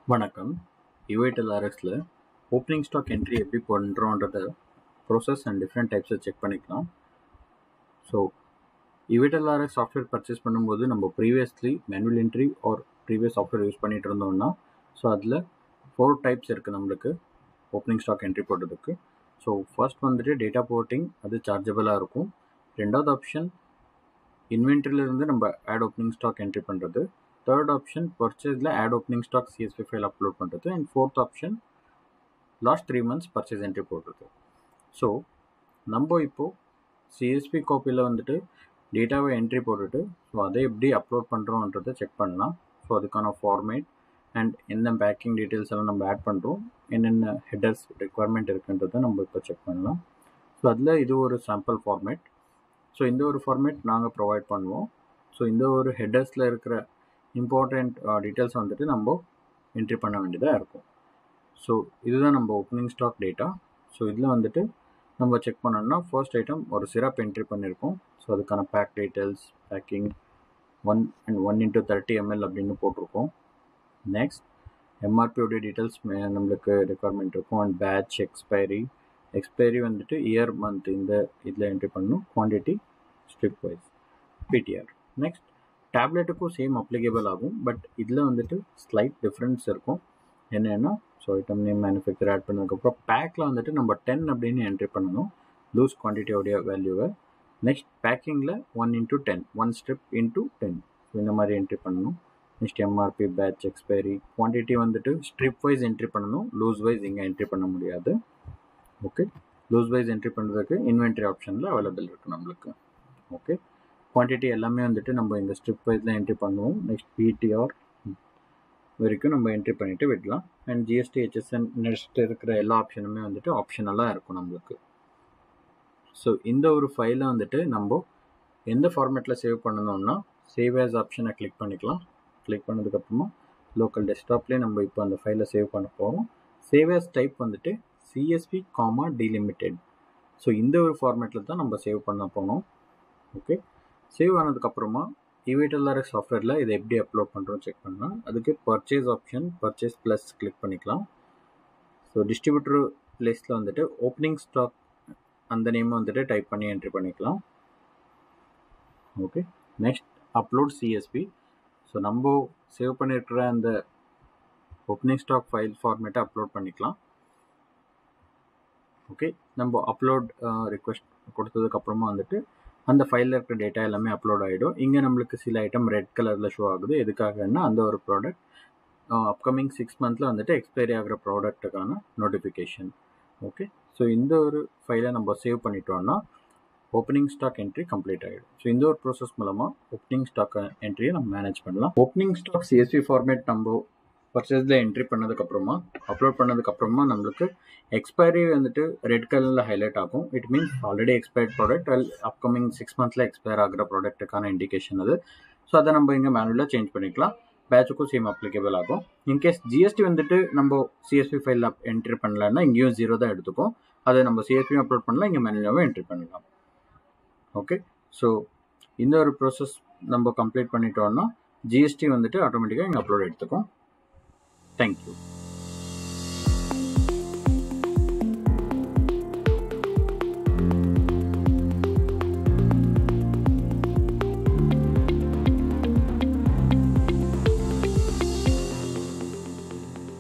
வணக்கம் யுஐடெல் ஆர்எக்ஸில் ஓப்பனிங் ஸ்டாக் என்ட்ரி எப்படி பண்ணுறோன்றத ப்ரோசஸ் அண்ட் டிஃப்ரெண்ட் டைப்ஸை செக் பண்ணிக்கலாம் ஸோ யுஐடெல் ஆர்எக்ஸ் சாஃப்ட்வேர் பர்ச்சேஸ் பண்ணும்போது நம்ம previously manual entry or previous software use பண்ணிட்டு இருந்தோம்னா ஸோ அதில் ஃபோர் டைப்ஸ் இருக்குது நம்மளுக்கு ஓப்பனிங் ஸ்டாக் என்ட்ரி போடுறதுக்கு ஸோ ஃபர்ஸ்ட் வந்துட்டு டேட்டா போர்ட்டிங் அது சார்ஜபிளாக இருக்கும் ரெண்டாவது ஆப்ஷன் இன்வென்ட்ரியிலேருந்து நம்ம ஆட் ஓப்பனிங் ஸ்டாக் என்ட்ரி பண்ணுறது தேர்ட் ஆப்ஷன் பர்ச்சேஸில் add opening stock CSV file upload பண்ணுறது and fourth option last three months purchase entry போடுறது ஸோ நம்ம இப்போது சிஎஸ்பி காப்பியில் வந்துட்டு டேட்டாவை என்ட்ரி போட்டுட்டு ஸோ அதை எப்படி அப்லோட் பண்ணுறோன்றதை செக் பண்ணலாம் ஸோ அதுக்கான ஃபார்மேட் அண்ட் என்ன பேக்கிங் டீட்டெயில்ஸ் எல்லாம் நம்ம ஆட் பண்ணுறோம் என்னென்ன ஹெடர்ஸ் ரெக்குவயர்மெண்ட் இருக்குன்றதை நம்ம இப்போ செக் பண்ணலாம் ஸோ அதில் இது ஒரு சாம்பிள் ஃபார்மேட் ஸோ இந்த ஒரு ஃபார்மேட் நாங்கள் ப்ரொவைட் பண்ணுவோம் ஸோ இந்த ஒரு ஹெடர்ஸில் இருக்கிற இம்பார்ட்டண்ட் டீட்டெயில்ஸ் வந்துட்டு நம்ம என்ட்ரி பண்ண வேண்டியதாக இருக்கும் ஸோ இதுதான் நம்ம ஓப்பனிங் ஸ்டாக் டேட்டா ஸோ இதில் வந்துட்டு நம்ம செக் பண்ணோம்னா ஃபர்ஸ்ட் ஐட்டம் ஒரு சிரப் என்ட்ரி பண்ணியிருக்கோம் ஸோ அதுக்கான pack details packing one and one into thirty ML அப்படின்னு போட்டிருக்கோம் நெக்ஸ்ட் எம்ஆர்பியோடைய டீட்டெயில்ஸ் நம்மளுக்கு ரெக்குவயர்மெண்ட் இருக்கும் அண்ட் பேட்ச் எக்ஸ்பைரி எக்ஸ்பைரி வந்துட்டு இயர் மந்த் இந்த இதில் என்ட்ரி பண்ணணும் quantity strip wise PTR next டேப்லெட்டுக்கும் சேம் அப்ளிகேபிள் ஆகும் பட் இதில் வந்துட்டு ஸ்லைட் டிஃப்ரென்ஸ் இருக்கும் என்னென்னா so item name manufacture add பண்ணதுக்கப்புறம் பேக்கில் வந்துட்டு நம்ம டென் அப்படின்னு என்ட்ரி பண்ணணும் லூஸ் குவான்டிட்டியோடைய வேல்யூவை நெக்ஸ்ட் பேக்கிங்கில் one into ten one strip into ten so இந்த மாதிரி என்ட்ரி பண்ணணும் next MRP batch expiry quantity வந்துட்டு ஸ்ட்ரிப் வைஸ் என்ட்ரி பண்ணணும் லூஸ் வைஸ் இங்கே என்ட்ரி பண்ண முடியாது ஓகே லூஸ் வைஸ் என்ட்ரி பண்ணுறதுக்கு இன்வென்ட்ரி ஆப்ஷனில் அவைலபிள் இருக்குது நம்மளுக்கு ஓகே குவான்டிட்டி எல்லாமே வந்துட்டு நம்ம இந்த ஸ்ட்ரிப் வைஸில் என்ட்ரி பண்ணுவோம் நெக்ஸ்ட் பிடிஆர் வரைக்கும் நம்ம என்ட்ரி பண்ணிவிட்டு விடலாம் அண்ட் ஜிஎஸ்டி ஹெச்எஸ்என் நெக்ஸ்ட் இருக்கிற எல்லா ஆப்ஷனுமே வந்துட்டு ஆப்ஷனலாக இருக்கும் நம்மளுக்கு ஸோ இந்த ஒரு ஃபைலை வந்துட்டு நம்ம எந்த ஃபார்மேட்டில் சேவ் பண்ணணும்னா சேவ் ஆஸ் ஆப்ஷனை கிளிக் பண்ணிக்கலாம் கிளிக் பண்ணதுக்கப்புறமா லோக்கல் டெஸ்க்டாப்லேயே நம்ம இப்போ அந்த ஃபைலை சேவ் பண்ண போகிறோம் சேவ் ஆஸ் டைப் வந்துட்டு சிஎஸ்பி காமா டிலிமிட்டெட் ஸோ இந்த ஒரு ஃபார்மேட்டில் தான் நம்ம சேவ் பண்ண போனோம் ஓகே சேவ் ஆனதுக்கப்புறமா இவிடெல்ஆர்எஸ் சாஃப்ட்வேரில் இதை எப்படி அப்லோட் பண்ணுறோம் செக் பண்ணலாம் அதுக்கு purchase option purchase plus click பண்ணிக்கலாம் ஸோ டிஸ்ட்ரிபியூட்டர் பிளேஸில் வந்துட்டு ஓப்பனிங் ஸ்டாக் அந்த நேம் வந்துட்டு டைப் பண்ணி என்ட்ரி பண்ணிக்கலாம் okay next upload CSV so நம்ம சேவ் பண்ணியிருக்கிற அந்த ஓப்பனிங் ஸ்டாக் ஃபைல் ஃபார்மேட்டை அப்லோட் பண்ணிக்கலாம் ஓகே நம்ம அப்லோட் ரிக்வெஸ்ட் கொடுத்ததுக்கப்புறமா வந்துட்டு அந்த ஃபைலில் இருக்கிற டேட்டா எல்லாமே அப்லோட் ஆகிடும் இங்கே நம்மளுக்கு சில ஐட்டம் ரெட் கலரில் ஷோ ஆகுது எதுக்காகன்னா அந்த ஒரு ப்ராடக்ட் அப்கமிங் சிக்ஸ் மந்த்தில் வந்துட்டு எக்ஸ்பைரி ஆகிற ப்ராடக்ட்டுக்கான நோட்டிஃபிகேஷன் ஓகே ஸோ இந்த ஒரு ஃபைலை நம்ம சேவ் பண்ணிட்டோம்னா ஓப்பனிங் ஸ்டாக் என்ட்ரி கம்ப்ளீட் ஆகிடும் ஸோ இந்த ஒரு ப்ரோசஸ் மூலமாக ஓப்பனிங் ஸ்டாக் என்ட்ரியை நம்ம மேனேஜ் பண்ணலாம் ஓப்பனிங் ஸ்டாக் சிஎஸ்பி ஃபார்மேட் நம்ம பர்ச்சேஸில் என்ட்ரி பண்ணதுக்கப்புறமா அப்லோட் பண்ணதுக்கப்புறமா நம்மளுக்கு எக்ஸ்பைரி வந்துட்டு ரெட் கலரில் ஹைலைட் ஆகும் it means already expired product or upcoming six மந்த்ஸில் எக்ஸ்பயர் ஆகிற ப்ராடக்ட்டுக்கான இண்டிகேஷன் அது ஸோ அதை நம்ம இங்கே மேனுவலாக சேஞ்ச் பண்ணிக்கலாம் பேட்சுக்கும் சேம் அப்ளிகேபிள் ஆகும் இன்கேஸ் ஜிஎஸ்டி வந்துட்டு நம்ம சிஎஸ்பி ஃபைலில் என்ட்ரி பண்ணலன்னா இங்கேயும் ஜீரோ தான் எடுத்துக்கும் அதை நம்ம சிஎஸ்பியும் அப்லோட் பண்ணலாம் இங்கே மேனுவலாகவும் என்ட்ரி பண்ணலாம் ஓகே ஸோ இந்த ஒரு ப்ரோசஸ் நம்ம கம்ப்ளீட் பண்ணிட்டோம்னா ஜிஎஸ்டி வந்துட்டு ஆட்டோமேட்டிக்காக இங்கே அப்லோட் எடுத்துக்கும் தேங்க்யூ